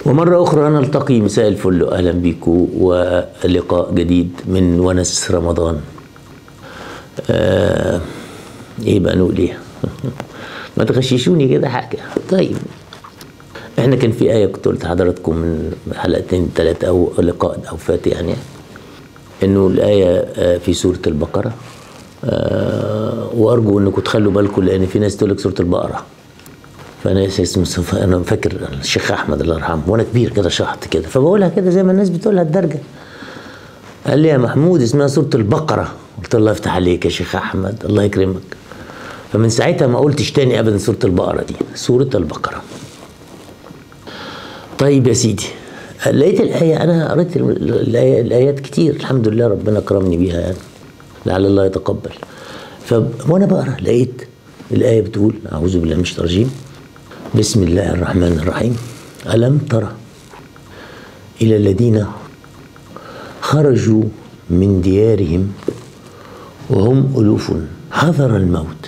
ومرة أخرى نلتقي مساء الفل أهلا بيكم ولقاء جديد من ونس رمضان آه إيه بقى نقول إيه ما تغششوني كده حاجة طيب احنا كان في آية كنت قلت لحضراتكم من حلقتين ثلاثة أو لقاء أو فات يعني إنه الآية آه، في سورة البقرة آه، وأرجو إنكم تخلوا بالكم لأن في ناس تقول لك سورة البقرة فانا اسمه انا فاكر الشيخ احمد الله يرحمه وانا كبير كده شحط كده فبقولها كده زي ما الناس بتقولها الدرجه قال لي يا محمود اسمها سوره البقره قلت له الله يفتح عليك يا شيخ احمد الله يكرمك فمن ساعتها ما قلتش تاني ابدا سوره البقره دي سوره البقره طيب يا سيدي لقيت الآية أنا قريت الآية الآيات كتير الحمد لله ربنا كرمني بيها يعني لعل الله يتقبل ف وأنا بقرا لقيت الآية بتقول أعوذ بالله من الشيطان الرجيم بسم الله الرحمن الرحيم ألم ترى إلى الذين خرجوا من ديارهم وهم ألوف حذر الموت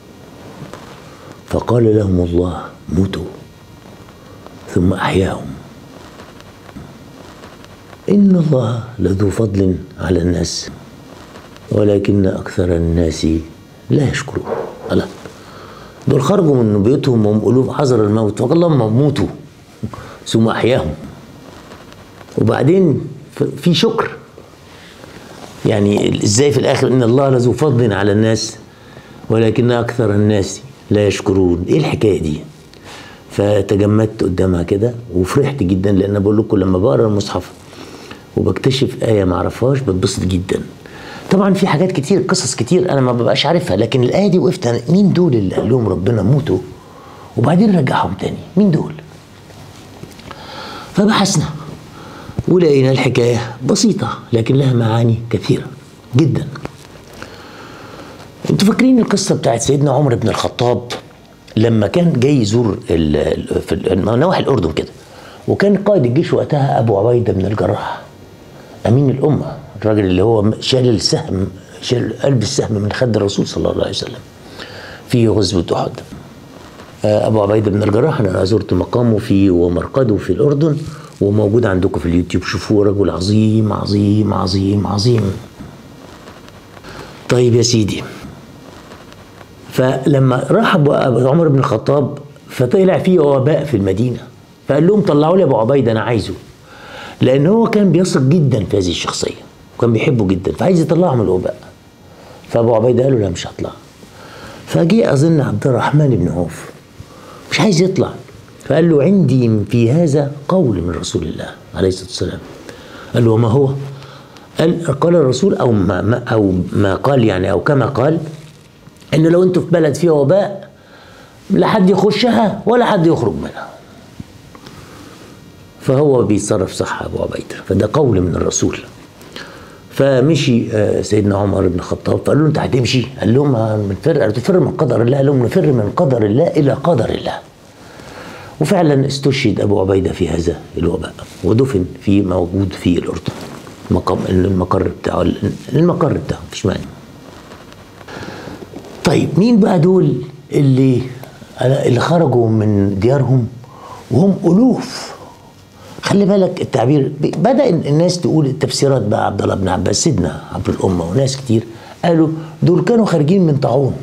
فقال لهم الله موتوا ثم أحياهم إن الله لذو فضل على الناس ولكن أكثر الناس لا يشكرون الله دول خرجوا من بيوتهم وهم ألوف حذر الموت فقال لهم موتوا ثم أحياهم وبعدين في شكر يعني ازاي في الاخر ان الله لذو فضل على الناس ولكن اكثر الناس لا يشكرون ايه الحكايه دي فتجمدت قدامها كده وفرحت جدا لان بقول لكم لما بقرا المصحف وبكتشف ايه ما اعرفهاش بتبسط جدا طبعا في حاجات كتير قصص كتير انا ما ببقاش عارفها لكن الايه دي وقفت أنا مين دول اللي قال لهم ربنا موتوا وبعدين رجعهم تاني مين دول فبحثنا ولقينا الحكايه بسيطه لكن لها معاني كثيره جدا انتوا فاكرين القصه بتاعت سيدنا عمر بن الخطاب لما كان جاي يزور ال- ال- في نواحي الاردن كده وكان قائد الجيش وقتها ابو عبيده بن الجراح امين الامه الراجل اللي هو شال السهم شال قلب السهم من خد الرسول صلى الله عليه وسلم في غزوه احد آه، ابو عبيده بن الجراح انا زرت مقامه في ومرقده في الاردن وموجود عندكم في اليوتيوب شوفوه رجل عظيم عظيم عظيم عظيم طيب يا سيدي فلما راح ابو أبو عمر بن الخطاب فطلع فيه وباء في المدينه فقال لهم طلعوا لي ابو عبيده انا عايزه لان هو كان بيثق جدا في هذه الشخصيه وكان بيحبه جدا فعايز يطلعه من الوباء فابو عبيده قال له لا مش هطلع فجاء اظن عبد الرحمن بن عوف مش عايز يطلع فقال له عندي في هذا قول من رسول الله عليه الصلاه والسلام قال له وما هو؟ قال قال الرسول او ما ما او ما قال يعني او كما قال ان لو انتوا في بلد فيها وباء لا حد يخشها ولا حد يخرج منها فهو بيتصرف صح ابو عبيده فده قول من الرسول فمشي آه، سيدنا عمر بن الخطاب فقال له انت هتمشي؟ قال لهم بنفر قالوا تفر من قدر الله قال لهم نفر من قدر الله الى قدر الله وفعلا استشهد ابو عبيده في هذا الوباء ودفن في موجود في الاردن مقام المقر بتاعه المقر بتاعه مفيش مانع طيب مين بقى دول اللي اللي خرجوا من ديارهم وهم الوف خلي بالك التعبير بدا الناس تقول التفسيرات بقى عبد الله بن عباس سيدنا عبد الامه وناس كتير قالوا دول كانوا خارجين من طاعون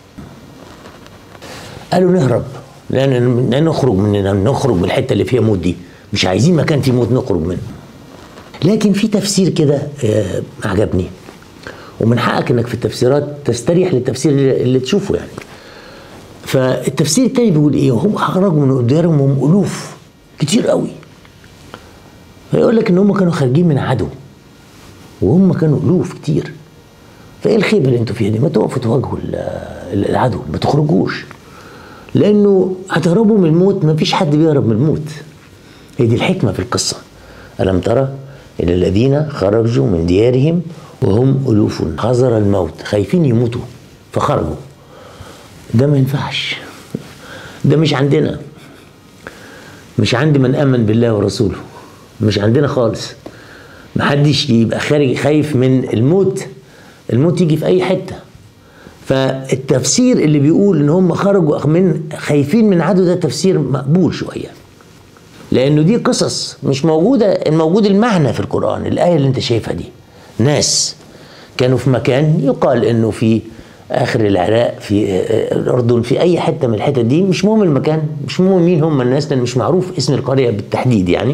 قالوا نهرب لان لان نخرج من نخرج من الحته اللي فيها موت دي مش عايزين مكان فيه موت نخرج منه لكن في تفسير كده آه، عجبني ومن حقك انك في التفسيرات تستريح للتفسير اللي اللي تشوفه يعني فالتفسير التاني بيقول ايه هم خرجوا من ديارهم وهم الوف كتير قوي فيقول لك ان هم كانوا خارجين من عدو وهم كانوا الوف كتير فايه الخيبه اللي انتوا فيها دي ما تقفوا تواجهوا ال- العدو ما تخرجوش لانه هتهربوا من الموت ما فيش حد بيهرب من الموت هي دي الحكمه في القصه الم ترى الى الذين خرجوا من ديارهم وهم الوف حذر الموت خايفين يموتوا فخرجوا ده ما ينفعش ده مش عندنا مش عند من امن بالله ورسوله مش عندنا خالص محدش يبقى خارج خايف من الموت الموت يجي في اي حته فالتفسير اللي بيقول ان هم خرجوا من خايفين من عدو ده تفسير مقبول شويه لانه دي قصص مش موجوده الموجود المعنى في القران الايه اللي انت شايفها دي ناس كانوا في مكان يقال انه في اخر العراق في الاردن في اي حته من الحتت دي مش مهم المكان مش مهم مين هم الناس لان مش معروف اسم القريه بالتحديد يعني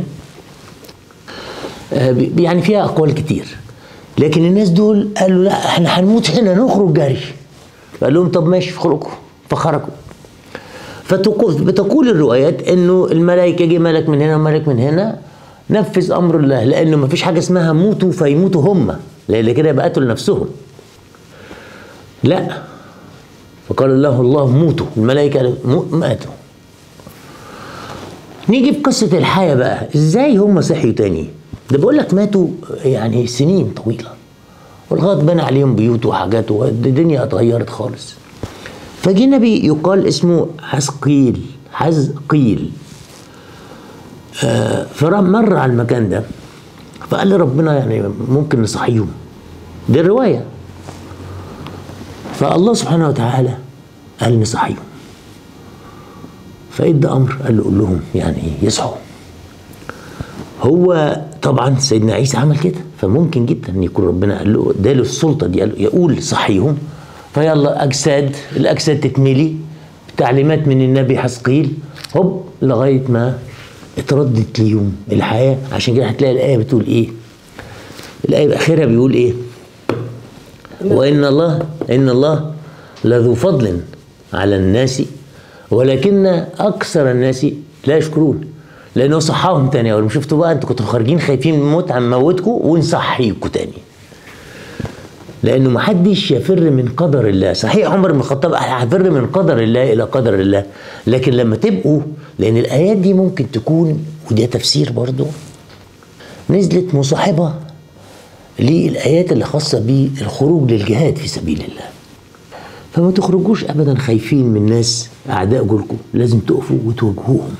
آه، بي- يعني فيها اقوال كتير لكن الناس دول قالوا لا احنا هنموت هنا نخرج جري فقال لهم طب ماشي اخرجوا فخرجوا فتقول الروايات انه الملائكه جه ملك من هنا وملك من هنا نفذ امر الله لانه ما فيش حاجه اسمها موتوا فيموتوا هم لان كده يبقى قتلوا نفسهم لا فقال الله الله موتوا الملائكه قالوا مو- ماتوا نيجي في قصه الحياه بقى ازاي هم صحيوا تاني ده بقول لك ماتوا يعني سنين طويله ولغايه بنى عليهم بيوت وحاجات والدنيا اتغيرت خالص فجي نبي يقال اسمه حزقيل حزقيل آه فمر على المكان ده فقال لي ربنا يعني ممكن نصحيهم دي الروايه فالله سبحانه وتعالى قال نصحيهم فادى امر قال له قول لهم يعني يصحوا هو طبعا سيدنا عيسى عمل كده فممكن جدا ان يكون ربنا قال له اداله السلطه دي قال له يقول صحيهم فيلا اجساد الاجساد تتملي بتعليمات من النبي حسقيل هوب لغايه ما اتردت ليهم الحياه عشان كده هتلاقي الايه بتقول ايه الايه باخرها بيقول ايه وان الله ان الله لذو فضل على الناس ولكن اكثر الناس لا يشكرون لانه صحاهم تاني اول ما شفتوا بقى انتوا كنتوا خارجين خايفين من الموت هنموتكم ونصحيكم تاني لانه ما حدش يفر من قدر الله صحيح عمر بن الخطاب هفر من قدر الله الى قدر الله لكن لما تبقوا لان الايات دي ممكن تكون وده تفسير برضو نزلت مصاحبه للايات اللي خاصه بالخروج للجهاد في سبيل الله فما تخرجوش ابدا خايفين من ناس اعداء جولكم لازم تقفوا وتواجهوهم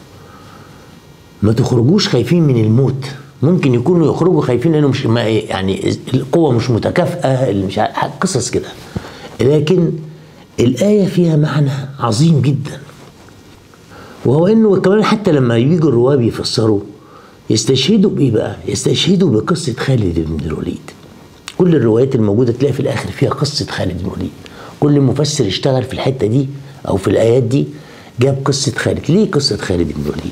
ما تخرجوش خايفين من الموت ممكن يكونوا يخرجوا خايفين لانه مش ما يعني القوه مش متكافئه اللي مش عارف- قصص كده لكن الايه فيها معنى عظيم جدا وهو انه كمان حتى لما يجوا الرواه بيفسروا يستشهدوا بايه بقى؟ يستشهدوا بقصه خالد بن الوليد. كل الروايات الموجوده تلاقي في الاخر فيها قصه خالد بن الوليد. كل مفسر اشتغل في الحته دي او في الايات دي جاب قصه خالد، ليه قصه خالد بن الوليد؟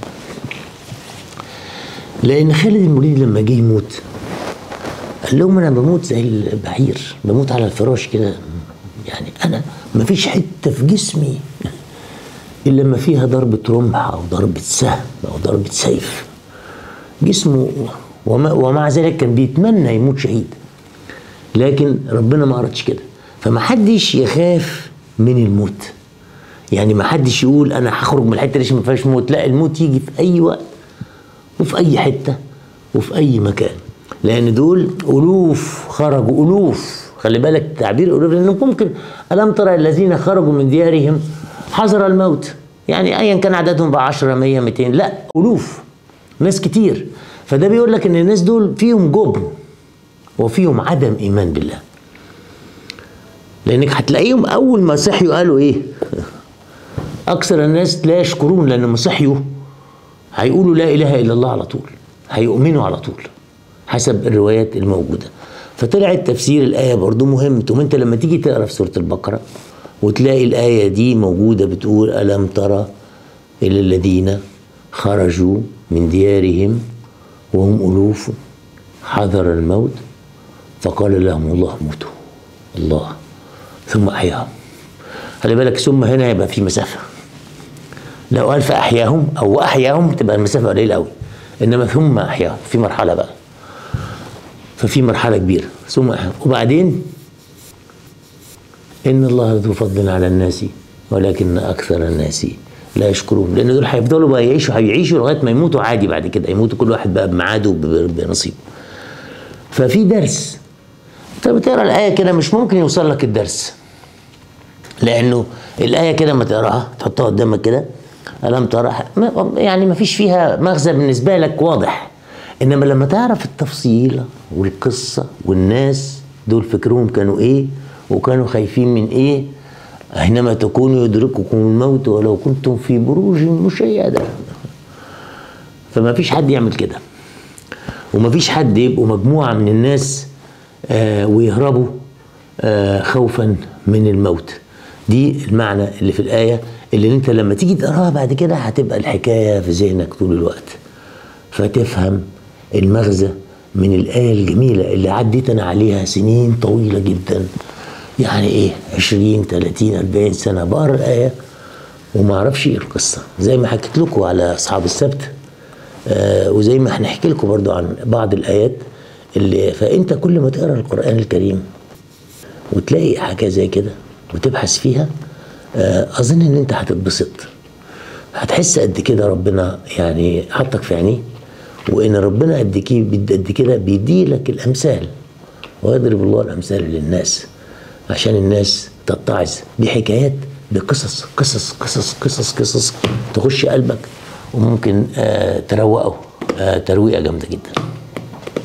لان خالد بن الوليد لما جه يموت قال لهم انا بموت زي البعير بموت على الفراش كده يعني انا مفيش حته في جسمي الا لما فيها ضربه رمح او ضربه سهم او ضربه سيف جسمه وما ومع ذلك كان بيتمنى يموت شهيد لكن ربنا ما أردش كده فما حدش يخاف من الموت يعني ما حدش يقول انا هخرج من الحته دي عشان ما فيهاش موت لا الموت يجي في اي وقت وفي اي حته وفي اي مكان لان دول الوف خرجوا الوف خلي بالك تعبير الوف لانه ممكن الم ترى الذين خرجوا من ديارهم حذر الموت يعني ايا كان عددهم بقى 10 100 200 لا الوف ناس كتير فده بيقول لك ان الناس دول فيهم جبن وفيهم عدم ايمان بالله لانك هتلاقيهم اول ما صحيوا قالوا ايه اكثر الناس لا يشكرون لان ما صحيوا هيقولوا لا اله الا الله على طول هيؤمنوا على طول حسب الروايات الموجوده فطلعت تفسير الايه برضو مهم تقوم انت لما تيجي تقرا في سوره البقره وتلاقي الايه دي موجوده بتقول الم ترى الى الذين خرجوا من ديارهم وهم الوف حذر الموت فقال لهم الله موتوا الله ثم احياهم خلي بالك ثم هنا يبقى في مسافه لو قال فاحياهم او احياهم تبقى المسافه قليله قوي انما ثم احياهم في مرحله بقى ففي مرحله كبيره ثم أحياهم وبعدين ان الله ذو فضل على الناس ولكن اكثر الناس لا يشكرون لان دول هيفضلوا بقى يعيشوا هيعيشوا لغايه ما يموتوا عادي بعد كده يموتوا كل واحد بقى بميعاده وب- بنصيبه ففي درس انت بتقرا الايه كده مش ممكن يوصل لك الدرس لانه الايه كده ما تقراها تحطها قدامك كده الم ترى ما- يعني ما فيش فيها مغزى بالنسبه لك واضح انما لما تعرف التفصيل والقصه والناس دول فكرهم كانوا ايه وكانوا خايفين من ايه اينما تكونوا يدرككم الموت ولو كنتم في بروج مشيده فما فيش حد يعمل كده وما فيش حد يبقوا مجموعة من الناس آه ويهربوا آه خوفا من الموت دي المعنى اللي في الآية اللي انت لما تيجي تقراها بعد كده هتبقى الحكاية في ذهنك طول الوقت فتفهم المغزى من الآية الجميلة اللي عديت أنا عليها سنين طويلة جدا يعني إيه 20 30 40 سنة بقرا الآية وما أعرفش إيه القصة زي ما حكيت لكم على أصحاب السبت آه وزي ما هنحكي لكم برضو عن بعض الآيات اللي فأنت كل ما تقرا القرآن الكريم وتلاقي حاجة زي كده وتبحث فيها آه أظن إن أنت هتتبسط هتحس قد كده ربنا يعني حطك في عينيه وان ربنا قد كي- قد كده بيدي لك الامثال ويضرب الله الامثال للناس عشان الناس تتعظ بحكايات بقصص قصص قصص قصص قصص تخش قلبك وممكن آه تروقه آه ترويقه جامده جدا